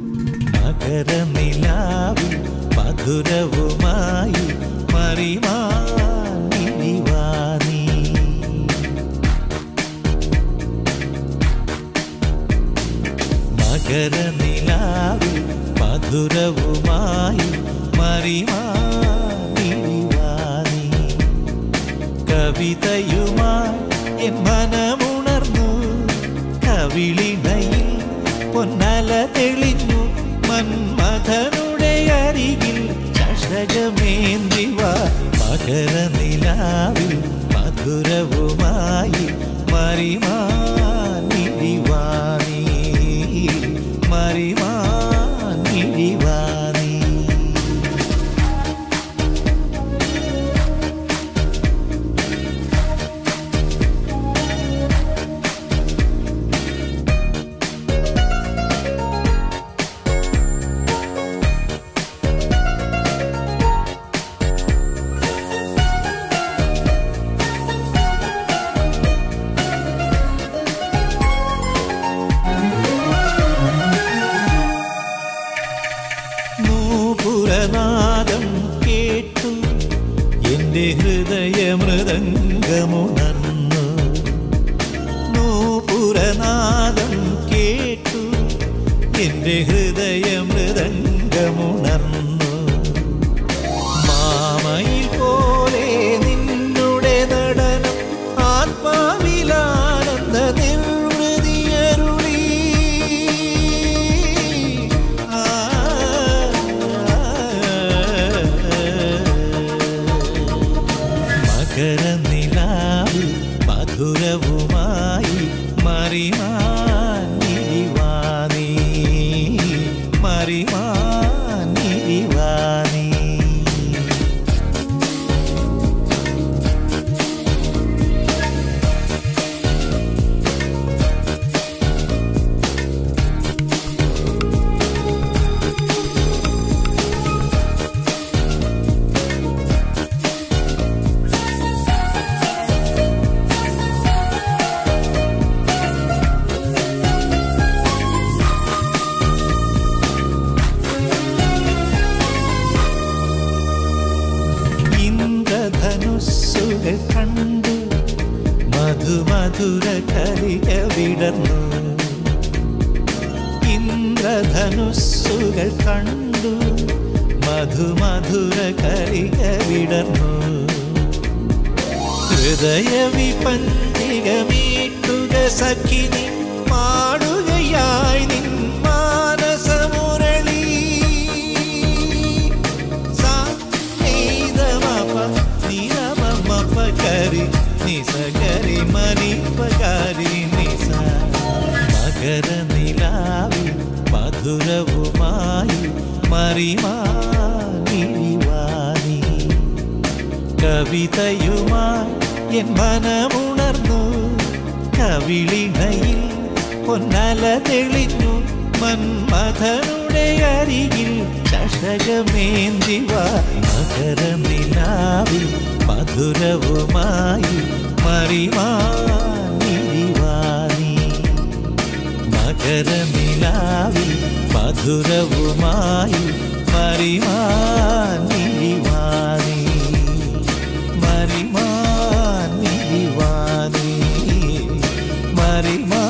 മകരനിലാവിൽ മധുരവുമായി മറിമാനിവാനീ മകരനിലാവിൽ മധുരവുമായി മറിമാനിവാനീ കവിതയുമായി N മനമുണർന്നു കവിളിണയിൽ Ponnala തെളിഞ്ഞു മന്മഥനുടെ അരികിൽ ചഷകമേന്തിവ മകരനിലാവിൽ മധുരവുമായി മറിമാനിവാനീ മറിമാനിവാനീ നൂപുരനാദം കേട്ടു എൻ്റെ ഹൃദയമൃദംഗമുണർന്നു നൂപുരനാദം കേട്ടു എൻ്റെ ഹൃദയമൃദംഗമുണർന്നു മാമയിൽ പോലെ നിന്നുടെ നടനം ആത്മാവിലാനന്ദ നിർവൃതിയരുളി ആ, മകരനിലാവിൽ മധുരവുമായി മറിമാനിവാനീ മറിമാനിവാനീ ഇന്ദ്രധനുസ്സുകൾ കണ്ടു മധുമധുര കരിക വിടർന്നു ഇന്ദ്രധനുസ്സുകൾ കണ്ടു മധുമധുര കരിക വിടർന്നു ഹൃദയ വിപഞ്ചികമീട്ടുക സഖിനി പാടുകയായി നിൻ മാനസമുരളി സാ നീതമപ നിരമമപകരി നിസകരി മണിപകാരി നിസ മകരനിലാവിൽ മധുരവുമായി മറിമാനിവാനീ കവിതയുമായി എൻ മനമുണർന്നു കവിളിണയിൽ പൊന്നല തെളിഞ്ഞു മന്മഥനുടെ അരികിൽ ചഷകമേന്തിവ മകരനിലാവിൽ മധുരവുമായി മറിമാനിവാനീ മകരനിലാവിൽ മധുരവുമായി മറിമാനിവാനീ മറിമാനിവാനീ മറിമാ